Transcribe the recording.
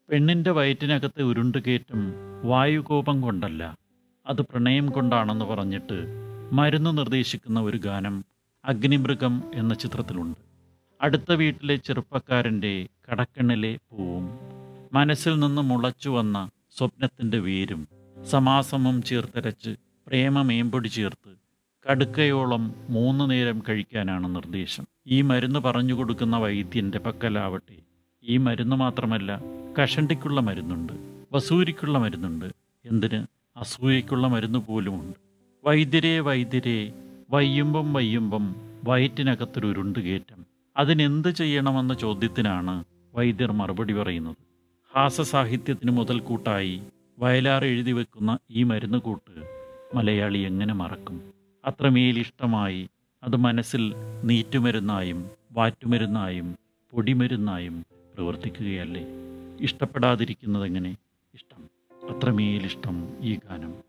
പെണ്ണിൻ്റെ വയറ്റിനകത്തെ ഉരുണ്ടുകയറ്റം വായുകോപം കൊണ്ടല്ല അത് പ്രണയം കൊണ്ടാണെന്ന് പറഞ്ഞിട്ട് മരുന്ന് നിർദ്ദേശിക്കുന്ന ഒരു ഗാനം അഗ്നിമൃഗം എന്ന ചിത്രത്തിലുണ്ട് അടുത്ത വീട്ടിലെ ചെറുപ്പക്കാരൻ്റെ കടക്കണ്ണിലെ പൂവും മനസ്സിൽ നിന്ന് മുളച്ചു വന്ന സ്വപ്നത്തിൻ്റെ വേരും സമാസമം ചേർത്തരച്ച് പ്രേമമേമ്പൊടി ചേർത്ത് കടുക്കയോളം മൂന്ന് നേരം കഴിക്കാനാണ് നിർദ്ദേശം ഈ മരുന്ന് പറഞ്ഞു കൊടുക്കുന്ന വൈദ്യൻ്റെ പക്കലാവട്ടെ ഈ മരുന്ന് മാത്രമല്ല കഷണ്ടിക്കുള്ള മരുന്നുണ്ട് വസൂരിക്കുള്ള മരുന്നുണ്ട് എന്തിന് അസൂയയ്ക്കുള്ള മരുന്ന് പോലുമുണ്ട് വൈദ്യരെ വൈദ്യരെ വയ്യുമ്പം വയ്യുമ്പം വയറ്റിനകത്തൊരു ഉരുണ്ടുകയറ്റം അതിനെന്ത് ചെയ്യണമെന്ന ചോദ്യത്തിനാണ് വൈദ്യർ മറുപടി പറയുന്നത് ഹാസ്യസാഹിത്യത്തിന് മുതൽക്കൂട്ടായി വയലാർ എഴുതി വെക്കുന്ന ഈ മരുന്ന് കൂട്ട് മലയാളി എങ്ങനെ മറക്കും അത്രമേൽ ഇഷ്ടമായി അത് മനസ്സിൽ നീറ്റുമരുന്നായും വാറ്റുമരുന്നായും പൊടിമരുന്നായും പ്രവർത്തിക്കുകയല്ലേ ഇഷ്ടപ്പെടാതിരിക്കുന്നതെങ്ങനെ ഇഷ്ടം അത്രമേൽ ഇഷ്ടം ഈ ഗാനം